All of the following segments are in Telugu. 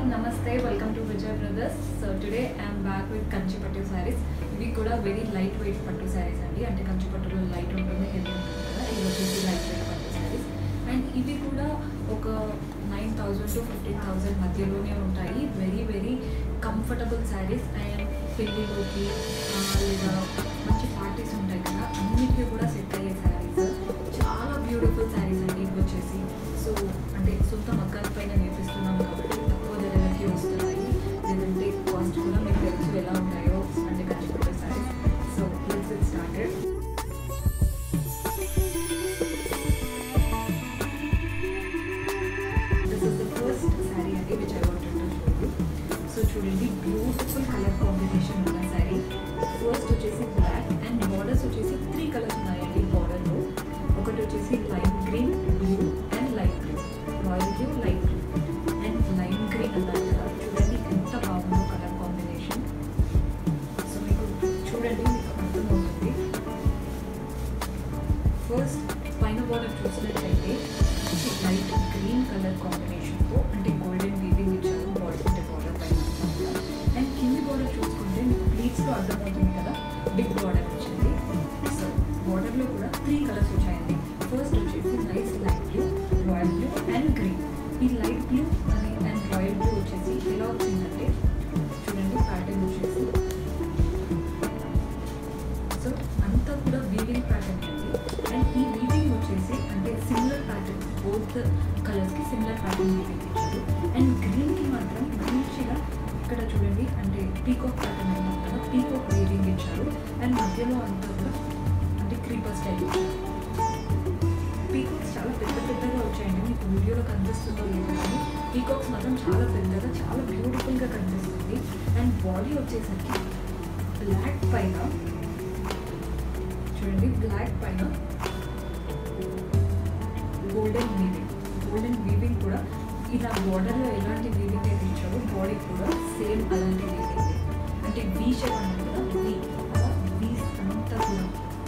హాయ్ నమస్తే welcome to Vijay brothers so today I'm back with Kanchi pattu saris ఇవి కూడా వెరీ లైట్ వెయిట్ పట్టు శారీస్ అండి అంటే కంచి పట్టులో లైట్ ఉంటుంది హెవీ ఉంటుంది కదా ఇవి వచ్చేసి లైట్ వెయిట్ పట్టు శారీస్ అండ్ ఇవి కూడా ఒక nine thousand to fifteen thousand మధ్యలోనే ఉంటాయి very very comfortable saris and పెళ్ళిలోకి ఆ, లేదా మంచి పార్టీస్ ఉంటాయి కదా అన్నిటికీ కూడా సెట్ అయ్యే శారీస్ చాలా బ్యూటిఫుల్ శారీస్ అండి ఇవి వచ్చేసి సో అంటే సొంత మక్కల పైన నేర్పిస్తున్నాం కాబట్టి తక్కువ ధరలకి వస్తున్నాయి లేదంటే కాస్ట్ కూడా మీకు తెలుసు ఎలా ఉంటాయో అంటే Kanchipattu saris so let's it started this is the first sari అండి which I wanted to show you so చూడండి బ్యూటిఫుల్ కలర్ కాంబినేషన్ ఉన్న శారీ ఫస్ట్ వచ్చేసి బ్లాక్ అండ్ బార్డర్స్ వచ్చేసి త్రీ కలర్స్ ఉన్నాయండి బార్డర్లో ఒకటి వచ్చేసి light green blue and light green royal blue light blue and lime green అన్నారు కదా చూడండి ఎంత బాగుందో కలర్ కాంబినేషన్ సో మీకు చూడండి మీకు అర్థమవుతుంది ఫస్ట్ పైన బార్డర్ చూసినట్లయితే లైట్ గ్రీన్ కలర్ కాంబినేషన్తో అంటే గోల్డెన్ వీవింగ్ ఇచ్చారు బార్డర్ అంటే బార్డర్ పైన అంతా కూడా అండ్ కింది బార్డర్ చూసుకుంటే మీకు ప్లీట్స్లో అర్థమవుతుంది కదా బిగ్ బార్డర్ వచ్చింది సో బార్డర్లో కూడా త్రీ కలర్స్ వచ్చాయండి ఫస్ట్ వచ్చేసి nice light blue royal blue and green ఈ లైట్ బ్లూ అని అండ్ రాయల్ బ్లూ వచ్చేసి ఎలా వచ్చిందంటే చూడండి ప్యాటర్న్ వచ్చేసి సో అంతా కూడా వీవింగ్ ప్యాటర్న్ అండి అండ్ ఈ వీవింగ్ వచ్చేసి అంటే సిమిలర్ ప్యాటర్న్ బోత్ కలర్స్కి సిమిలర్ ప్యాటర్న్ వీవింగ్ ఇచ్చారు అండ్ గ్రీన్కి మాత్రం మంచిగా ఇక్కడ చూడండి అంటే పీకాక్ ప్యాటర్న్ అన్నారు కదా పీకాక్ వీవింగ్ ఇచ్చారు అండ్ మధ్యలో అంతా కూడా అంటే క్రీపర్ స్టైల్ ఇచ్చారు పీకాక్స్ చాలా పెద్ద పెద్దగా వచ్చాయండి మీకు వీడియోలో కనిపిస్తుందో లేదో కానీ పీకాక్స్ మాత్రం చాలా పెద్దగా చాలా బ్యూటిఫుల్గా కనిపిస్తుంది అండ్ బాడీ వచ్చేసరికి బ్లాక్ పైన చూడండి బ్లాక్ పైన గోల్డెన్ వీవింగ్ గోల్డెన్ వీవింగ్ కూడా ఇలా బార్డర్లో ఎలాంటి వీవింగ్ అయితే ఇచ్చారో బాడీ కూడా సేమ్ అలాంటి వీవింగ్ అంటే వీ షేప్ అంటారు కదా వీ అలా వీస్ అంతా కూడా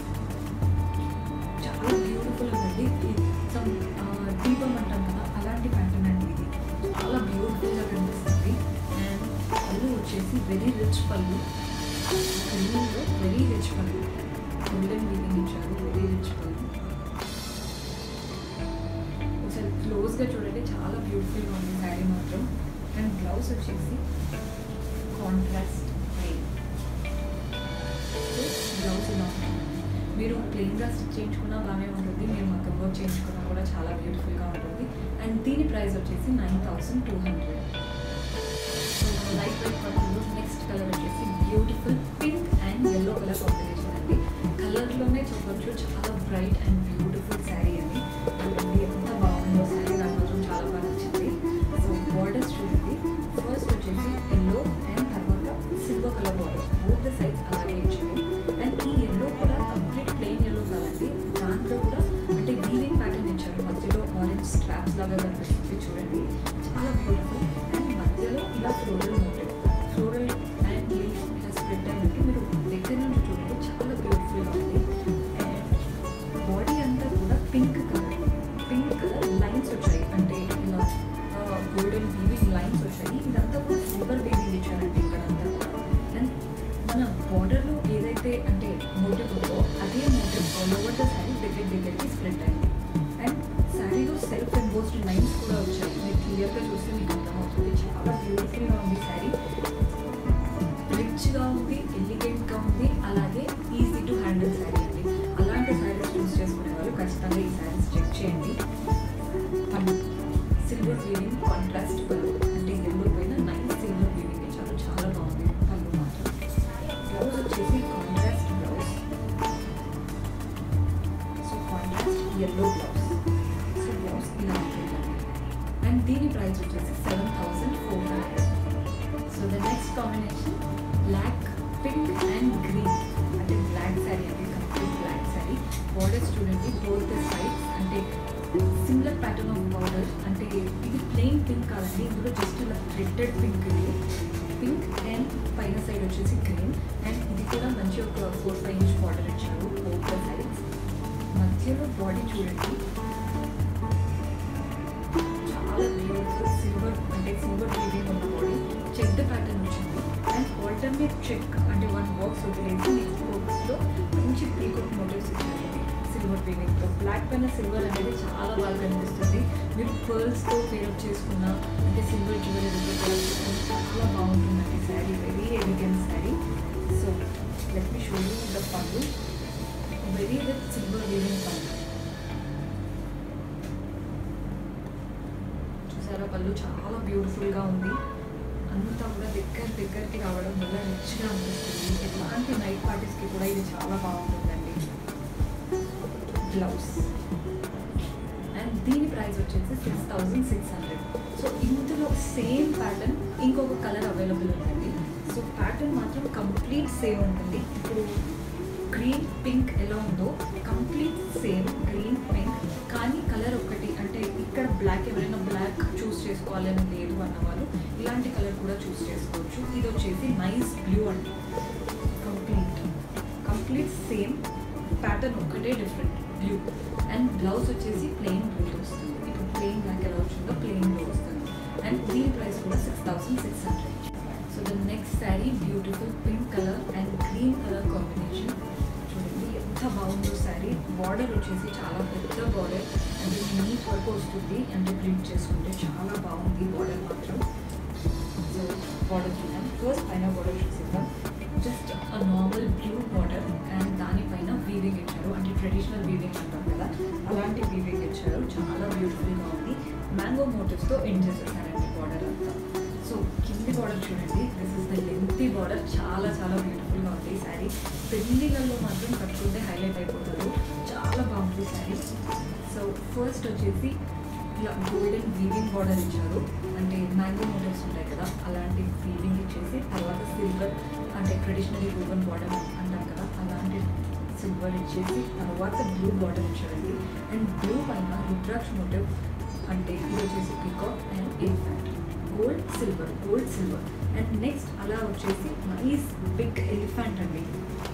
చాలా బ్యూటిఫుల్ ఉందండి సమ్ దీపం అంటాం కదా అలాంటి ప్యాటర్న్ అండి ఇది చాలా బ్యూటిఫుల్గా కనిపిస్తుంది అండ్ పళ్ళు వచ్చేసి వెరీ రిచ్ పళ్ళు గ్రీన్లో very rich pallu golden weaving ఇచ్చారు వెరీ రిచ్ పళ్ళు ఒకసారి క్లోజ్గా చూడండి చాలా బ్యూటిఫుల్గా ఉంది శారీ మాత్రం అండ్ బ్లౌజ్ వచ్చేసి కాంట్రాస్ట్ బ్లౌజ్ ఇలా ఉంటుంది మీరు ప్లెయిన్గా స్టిచ్ చేయించుకున్నా బాగానే ఉంటుంది మీరు మాకు వర్క్ చేయించుకున్నా కూడా చాలా బ్యూటిఫుల్గా ఉంటుంది అండ్ దీని ప్రైస్ వచ్చేసి nine thousand two hundred light weight పట్టులో నెక్స్ట్ కలర్ వచ్చేసి beautiful pink and yellow colour combination అండి కలర్లోనే చెప్పొచ్చు చాలా బ్రైట్ అండ్ బ్యూటిఫుల్ శారీ అని చూడండి ఎంత బాగుందో శారీ నాకు మాత్రం చాలా బాగా నచ్చింది సో బార్డర్స్ చూడండి ఫస్ట్ వచ్చేసి ఎల్లో అండ్ తర్వాత silver colour border both the sides అలాగే ఇచ్చారు అండ్ ఈ ఎల్లో కూడా కంప్లీట్ ప్లెయిన్ ఎల్లో కాదండి దాంట్లో కూడా అంటే వీవింగ్ ప్యాటర్న్ ఇచ్చారు మధ్యలో ఆరెంజ్ స్ట్రాప్స్ లాగా కనిపిస్తుంది చూడండి చాలా బ్యూటిఫుల్ అండ్ మధ్యలో ఇలా floral motif floral and leaf ఇలా స్ప్రెడ్ అయినట్టు మీరు దగ్గర నుంచి చూడండి చాలా బ్యూటిఫుల్గా ఉంది అండ్ బాడీ అంతా కూడా pink colour pink colour lines వచ్చాయి అంటే ఇలా గోల్డెన్ వీవింగ్ లైన్స్ వచ్చాయి ఇదంతా కూడా సిల్వర్ వీవింగ్ ఇచ్చారండి ఇక్కడంతా కూడా అండ్ మన బార్డర్లో ఏదైతే అంటే మోటివ్ ఉందో అదే motif all over the sari దగ్గర దగ్గరికి స్ప్రెడ్ అయింది అండ్ శారీలో సెల్ఫ్ ఎంబోస్డ్ లైన్స్ కూడా వచ్చాయి మీరు క్లియర్గా చూస్తే మీకు అర్థమవుతుంది చాలా బ్యూటిఫుల్గా ఉంది శారీ రిచ్గా ఉంది ఎలిగెంట్గా ఉంది అలాగే ఈజీ టు హ్యాండిల్ శారీ అండి అలాంటి శారీస్ చూస్ చేసుకునే వాళ్ళు ఖచ్చితంగా ఈ శారీస్ చెక్ చేయండి పళ్ళు సిల్వర్ వీవింగ్ కాంట్రాస్ట్ పళ్ళు అంటే ఎల్లో పైన నైన్ సిల్వర్ వీవింగ్ ఇచ్చారు చాలా బాగుంది పళ్ళు మాత్రం బ్లౌజ్ వచ్చేసి contrast blouse so contrast yellow blouse so blouse ఇలా ఉంటుంది అండ్ దీని ప్రైస్ వచ్చేసి seven thousand four hundred so the next combination black pink and green అంటే బ్లాక్ శారీ అంటే కంప్లీట్ బ్లాక్ శారీ బార్డర్స్ చూడండి బోత్ ద సైడ్స్ అంటే సిమిలర్ ప్యాటర్న్ ఆఫ్ బార్డర్ అంటే ఇది ప్లెయిన్ పింక్ కాదండి ఇందులో జస్ట్ ఇలా థ్రెడ్డెడ్ పింక్ ఇది పింక్ అండ్ పైన సైడ్ వచ్చేసి గ్రీన్ అండ్ ఇది కూడా మంచి ఒక ఫోర్ ఫైవ్ ఇంచ్ బార్డర్ ఇచ్చారు బోత్ ద సైడ్స్ మధ్యలో బాడీ చూడండి చాలా బ్యూటిఫుల్ సిల్వర్ అంటే సిల్వర్ వీవింగ్ ఉన్న చెక్డ్ ప్యాటర్న్ వచ్చింది అండ్ ఆల్టర్నేట్ చెక్ అంటే వన్ బాక్స్ వదిలేసి నెక్స్ట్ బాక్స్లో మంచి పీకోక్ మోటివ్స్ ఇచ్చారండి సిల్వర్ వీవింగ్తో బ్లాక్ పైన సిల్వర్ అనేది చాలా బాగా కనిపిస్తుంది మీరు పర్ల్స్తో పేరప్ చేసుకున్న అంటే సిల్వర్ జ్యువెలరీతో పేరప్ చేసుకున్న చాలా బాగుంటుందండి sari very elegant sari so let me show you the pallu very with silver weaving pallu చూసారా పళ్ళు చాలా బ్యూటిఫుల్గా ఉంది అంతా కూడా దగ్గర దగ్గరికి రావడం వల్ల రిచ్గా అనిపిస్తుంది ఎలాంటి నైట్ పార్టీస్కి కూడా ఇది చాలా బాగుంటుందండి బ్లౌజ్ అండ్ దీని ప్రైస్ వచ్చేసి six thousand six hundred so ఇందులో సేమ్ ప్యాటర్న్ ఇంకొక కలర్ అవైలబుల్ ఉందండి సో ప్యాటర్న్ మాత్రం కంప్లీట్ సేమ్ ఉంటుంది ఇప్పుడు గ్రీన్ పింక్ ఎలా ఉందో కంప్లీట్ సేమ్ గ్రీన్ పింక్ కానీ కలర్ ఒకటి అంటే ఇక్కడ బ్లాక్ ఎవరైనా బ్లాక్ చూస్ చేసుకోవాలని లేదు అన్న వాళ్ళు ఇలాంటి కలర్ కూడా చూస్ చేసుకోవచ్చు ఇది వచ్చేసి నైస్ బ్లూ అండి కంప్లీట్ కంప్లీట్ సేమ్ ప్యాటర్న్ ఒకటే డిఫరెంట్ బ్లూ అండ్ బ్లౌజ్ వచ్చేసి ప్లెయిన్ బ్లూ వస్తుంది ఇప్పుడు ప్లెయిన్ బ్లాక్ ఎలా వచ్చిందో ప్లెయిన్ బ్లూ వస్తుంది అండ్ దీని ప్రైస్ కూడా six thousand six hundred so the next sari beautiful pink colour and green colour combination చూడండి ఎంత బాగుందో శారీ బార్డర్ వచ్చేసి చాలా పెద్ద బార్డర్ అంటే నీట్ వరకు వస్తుంది అంటే ప్రింట్ చేసుకుంటే చాలా బాగుంది బార్డర్ మాత్రం సో బార్డర్ చూద్దాం ఫస్ట్ పైన బార్డర్ చూసేద్దాం just uh normal blue border and దానిపైన వీవింగ్ ఇచ్చారు అంటే ట్రెడిషనల్ వీవింగ్ అంటాం కదా అలాంటి వీవింగ్ ఇచ్చారు చాలా బ్యూటిఫుల్గా ఉంది మ్యాంగో మోటివ్స్తో ఎండ్ చేసేసారండి బార్డర్ అంతా సో కింది బార్డర్ చూడండి this is the lengthy border చాలా చాలా బ్యూటిఫుల్గా ఉంది ఈ శారీ పెళ్ళిళ్ళల్లో మాత్రం కట్టుకుంటే హైలైట్ అయిపోతారు చాలా బాగుంది శారీ సో ఫస్ట్ వచ్చేసి ఇలా గోల్డెన్ వీవింగ్ బార్డర్ ఇచ్చారు అంటే మ్యాంగో మోటివ్స్ ఉంటాయి కదా అలాంటి వీవింగ్ ఇచ్చేసి తర్వాత సిల్వర్ అంటే ట్రెడిషనల్ గోల్డెన్ బార్డర్ అంటాం కదా అలాంటి సిల్వర్ ఇచ్చేసి తర్వాత బ్లూ బార్డర్ ఇచ్చారండి అండ్ బ్లూ పైన రుద్రాక్ష మోటివ్ అంటే ఇది వచ్చేసి peacock and elephant gold silver gold silver and next అలా వచ్చేసి నైస్ బిగ్ ఎలిఫెంట్ అండి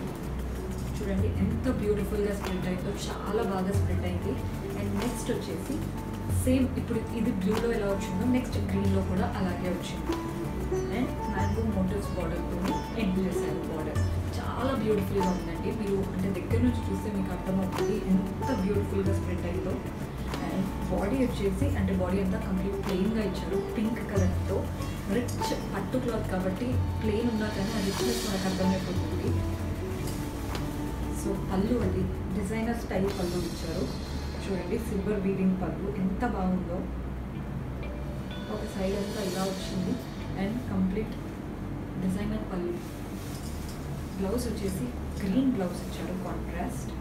చూడండి ఎంత బ్యూటిఫుల్గా స్ప్రెడ్ అయిందో చాలా బాగా స్ప్రెడ్ అయింది అండ్ నెక్స్ట్ వచ్చేసి సేమ్ ఇప్పుడు ఇది బ్లూలో ఎలా వచ్చిందో నెక్స్ట్ గ్రీన్లో కూడా అలాగే వచ్చింది అండ్ మ్యాంగో మోటివ్స్ బార్డర్తో ఎండ్ చేశారు బార్డర్ చాలా బ్యూటిఫుల్గా ఉందండి మీరు అంటే దగ్గర నుంచి చూస్తే మీకు అర్థమవుతుంది ఎంత బ్యూటిఫుల్గా స్ప్రెడ్ అయిందో అండ్ బాడీ వచ్చేసి అంటే బాడీ అంతా కంప్లీట్ ప్లెయిన్గా ఇచ్చారు పింక్ కలర్తో రిచ్ పట్టు క్లాత్ కాబట్టి ప్లెయిన్ ఉన్నా కానీ ఆ రిచ్నెస్ మనకు అర్థమైపోతుంది సో పళ్ళు అది డిజైనర్ స్టైల్ పళ్ళు ఇచ్చారు చూడండి సిల్వర్ వీవింగ్ పళ్ళు ఎంత బాగుందో ఒక సైడ్ అంతా ఇలా వచ్చింది and complete designer pallu blouse వచ్చేసి గ్రీన్ బ్లౌజ్ ఇచ్చారు కాంట్రాస్ట్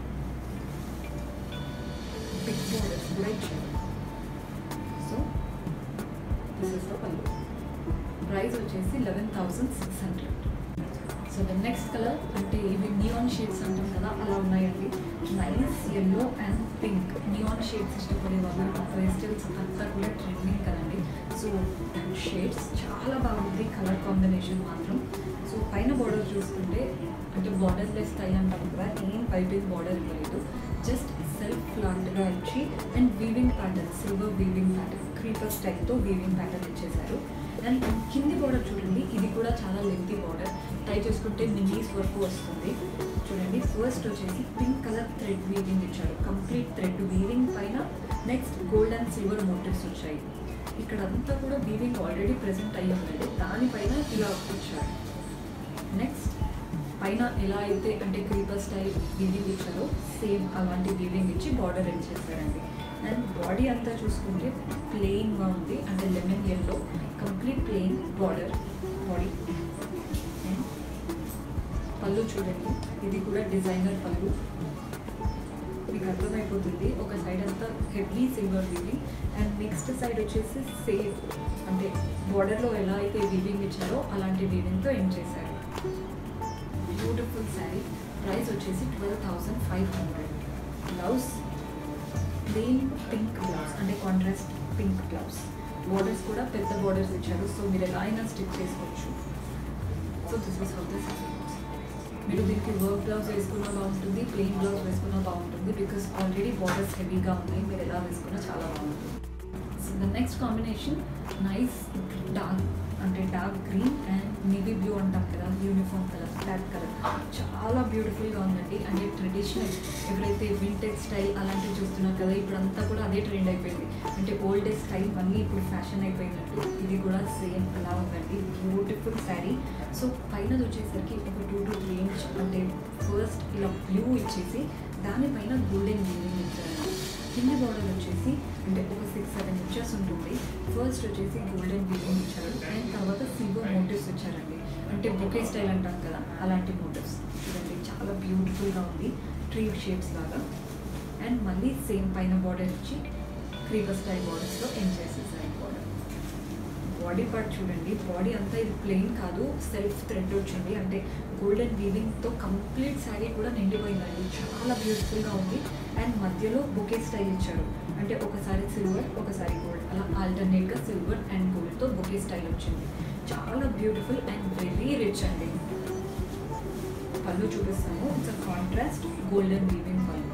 బిగ్ బోర్డర్స్ కూడా ఇచ్చారు so this is the pallu price వచ్చేసి eleven thousand six hundred so the next colour అంటే ఇవి నియాన్ షేడ్స్ అంటాం కదా అలా ఉన్నాయండి nice yellow and pink neon shades ఇష్టపడే వాళ్ళు వెజిటల్స్ అంతా కూడా ట్రెండింగ్ కదండి సో షేడ్స్ చాలా బాగుంది కలర్ కాంబినేషన్ మాత్రం సో పైన బార్డర్ చూసుకుంటే అంటే బార్డర్లెస్ స్టైల్ అంటాం కదా ఏం పైపింగ్ బార్డర్ ఇవ్వలేదు జస్ట్ సెల్ఫ్ ఫ్లాట్గా ఇచ్చి and weaving pattern silver weaving pattern creeper స్టైల్తో వీవింగ్ ప్యాటర్న్ ఇచ్చేసారు అండ్ కింది బార్డర్ చూడండి ఇది కూడా చాలా లెంతీ బార్డర్ ట్రై చేసుకుంటే మినీస్ వరకు వస్తుంది చూడండి ఫస్ట్ వచ్చేసి పింక్ కలర్ థ్రెడ్ వీవింగ్ ఇచ్చారు కంప్లీట్ థ్రెడ్ వీవింగ్ పైన next gold and silver motifs వచ్చాయి ఇక్కడ అంతా కూడా వీవింగ్ ఆల్రెడీ ప్రెసెంట్ అయ్యి ఉన్నది దానిపైన ఇలా ఇచ్చారు నెక్స్ట్ పైన ఎలా అయితే అంటే క్రీపర్ స్టైల్ వీవింగ్ ఇచ్చారో సేమ్ అలాంటి వీవింగ్ ఇచ్చి బార్డర్ ఎండ్ చేశారండి అండ్ బాడీ అంతా చూసుకుంటే ప్లెయిన్గా ఉంది అంటే lemon yellow complete plain border body and pallu చూడండి ఇది కూడా డిజైనర్ పళ్ళు మీకు అర్థమైపోతుంది ఒక సైడ్ అంతా heavy silver weaving and next side వచ్చేసి సేమ్ అంటే బార్డర్లో ఎలా అయితే వీవింగ్ ఇచ్చారో అలాంటి వీవింగ్తో ఎండ్ చేశారు బ్యూటిఫుల్ శారీ ప్రైస్ వచ్చేసి twelve thousand five hundred blouse plain pink blouse అంటే కాంట్రాస్ట్ పింక్ బ్లౌజ్ బోర్డర్స్ కూడా పెద్ద బోర్డర్స్ ఇచ్చారు సో మీరు ఎలా అయినా స్టిచ్ చేసుకోవచ్చు so this is how this మీరు దీనికి వర్క్ బ్లౌజ్ వేసుకున్నా బాగుంటుంది ప్లెయిన్ బ్లౌజ్ వేసుకున్నా బాగుంటుంది బికాస్ ఆల్రెడీ బార్డర్స్ హెవీగా ఉన్నాయి మీరు ఎలా వేసుకున్నా చాలా బాగుంటుంది so the next combination nice dark అంటే dark green and navy blue అంటాం కదా యూనిఫామ్ కలర్ బ్లాక్ కలర్ చాలా బ్యూటిఫుల్గా ఉందండి అంటే ట్రెడిషనల్ ఎవరైతే వింటేజ్ స్టైల్ అలాంటివి చూస్తున్నారు కదా ఇప్పుడు అంతా కూడా అదే ట్రెండ్ అయిపోయింది అంటే ఓల్డ్ స్టైల్ అన్నీ ఇప్పుడు ఫ్యాషన్ అయిపోయినట్టు ఇది కూడా సేమ్ అలా ఉందండి బ్యూటిఫుల్ శారీ సో పైన వచ్చేసరికి ఒక టూ టు త్రీ ఇంచ్ అంటే ఫస్ట్ ఇలా బ్లూ ఇచ్చేసి దానిపైన గోల్డెన్ వీవింగ్ ఇచ్చారండి కింది బార్డర్ వచ్చేసి అంటే ఒక సిక్స్ సెవెన్ ఇంచెస్ ఉంటుంది ఫస్ట్ వచ్చేసి గోల్డెన్ వీవింగ్ ఇచ్చారు అండ్ తర్వాత సిల్వర్ మోటివ్స్ ఇచ్చారండి అంటే బొకే స్టైల్ అంటాం కదా అలాంటి మోటివ్స్ చూడండి చాలా బ్యూటిఫుల్గా ఉంది ట్రీ షేప్స్ లాగా అండ్ మళ్ళీ సేమ్ పైన బార్డర్ ఇచ్చి క్రీపర్ స్టైల్ బార్డర్స్లో ఎండ్ చేసేసారు బార్డర్ బాడీ పార్ట్ చూడండి బాడీ అంతా ఇది ప్లెయిన్ కాదు సెల్ఫ్ థ్రెడ్ వచ్చింది అంటే గోల్డెన్ వీవింగ్తో కంప్లీట్ శారీ కూడా నిండిపోయిందండి చాలా బ్యూటిఫుల్గా ఉంది అండ్ మధ్యలో బొకే స్టైల్ ఇచ్చారు అంటే ఒకసారి సిల్వర్ ఒకసారి గోల్డ్ అలా ఆల్టర్నేట్గా సిల్వర్ అండ్ గోల్డ్తో బొకే స్టైల్ వచ్చింది చాలా బ్యూటిఫుల్ అండ్ వెరీ రిచ్ అండి పళ్ళు చూపిస్తాను it's contrast golden weaving pallu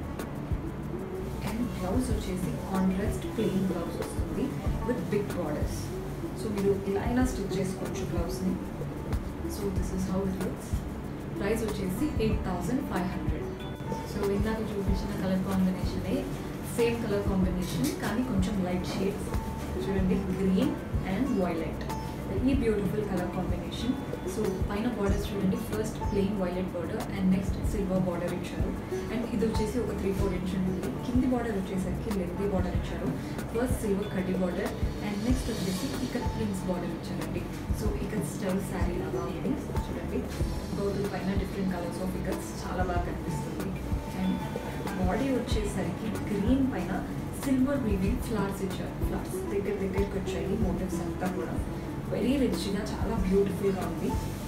and blouse వచ్చేసి కాంట్రాస్ట్ ప్లెయిన్ బ్లౌజ్ వస్తుంది విత్ బిగ్ బార్డర్స్ సో మీరు ఇలా అయినా స్టిచ్ చేసుకోవచ్చు బ్లౌజ్ని so this is how it looks price వచ్చేసి eight thousand five hundred so ఇందాక చూపించిన కలర్ కాంబినేషనే సేమ్ కలర్ కాంబినేషన్ కానీ కొంచెం లైట్ షేడ్స్ చూడండి గ్రీన్ అండ్ వైలెట్ ఈ బ్యూటిఫుల్ కలర్ కాంబినేషన్ సో పైన బార్డర్స్ చూడండి first plain violet border and next silver border ఇచ్చారు అండ్ ఇది వచ్చేసి ఒక త్రీ ఫోర్ ఇంచ్ ఉంటుంది కింది బార్డర్ వచ్చేసరికి లెంతీ బార్డర్ ఇచ్చారు ఫస్ట్ సిల్వర్ కడ్డీ బార్డర్ అండ్ నెక్స్ట్ వచ్చేసి ఇకత్ ప్రింట్స్ బార్డర్ ఇచ్చారండి సో ఇకత్ స్టైల్ శారీ లాగా ఉంది చూడండి గౌతుల పైన డిఫరెంట్ కలర్స్ ఆఫ్ ఇకత్స్ చాలా బాగా కనిపిస్తుంది అండ్ బాడీ వచ్చేసరికి గ్రీన్ పైన సిల్వర్ వీవింగ్ ఫ్లవర్స్ ఇచ్చారు ఫ్లవర్స్ దగ్గర దగ్గరికి వచ్చాయి మోటివ్స్ అంతా కూడా వెరీ రిచ్గా చాలా బ్యూటిఫుల్గా ఉంది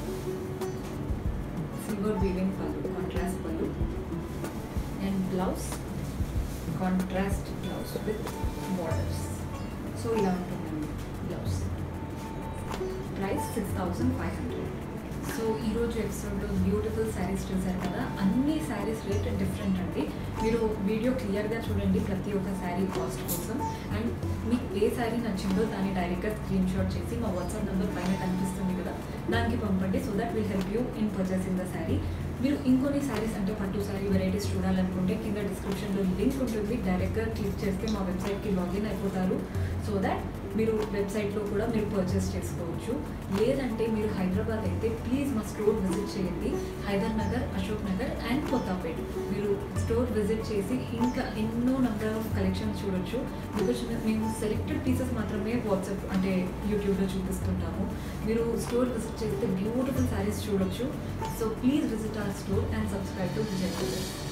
silver weaving pallu contrast pallu and blouse contrast blouse with borders so ఇలా ఉంటుందండి blouse price six thousand five hundred so ఈరోజు ఎపిసోడ్లో బ్యూటిఫుల్ శారీస్ చూసారు కదా అన్ని శారీస్ రేట్ డిఫరెంట్ అండి మీరు వీడియో క్లియర్గా చూడండి ప్రతి ఒక్క శారీ కాస్ట్ కోసం అండ్ మీకు ఏ శారీ నచ్చిందో దాన్ని డైరెక్ట్గా స్క్రీన్ షాట్ చేసి మా వాట్సాప్ నెంబర్ పైన కనిపిస్తుంది కదా దానికి పంపండి so that will help you in purchasing the sari మీరు ఇంకొన్ని శారీస్ అంటే పట్టు శారీ వెరైటీస్ చూడాలనుకుంటే కింద డిస్క్రిప్షన్లో లింక్ ఉంటుంది డైరెక్ట్గా క్లిక్ చేస్తే మా వెబ్సైట్కి లాగిన్ అయిపోతారు సో దట్ మీరు వెబ్సైట్లో కూడా మీరు పర్చేస్ చేసుకోవచ్చు లేదంటే మీరు హైదరాబాద్ అయితే ప్లీజ్ మా స్టోర్ విజిట్ చేయండి హైదర్ నగర్ అశోక్ నగర్ అండ్ కొత్తపేట్ మీరు స్టోర్ విజిట్ చేసి ఇంకా ఎన్నో నెంబర్ ఆఫ్ కలెక్షన్స్ చూడొచ్చు బికాజ్ మేము సెలెక్టెడ్ పీసెస్ మాత్రమే వాట్సాప్ అంటే యూట్యూబ్లో చూపిస్తుంటాము మీరు స్టోర్ విజిట్ చేస్తే బ్యూటిఫుల్ శారీస్ చూడొచ్చు so please visit our store and subscribe to Vijay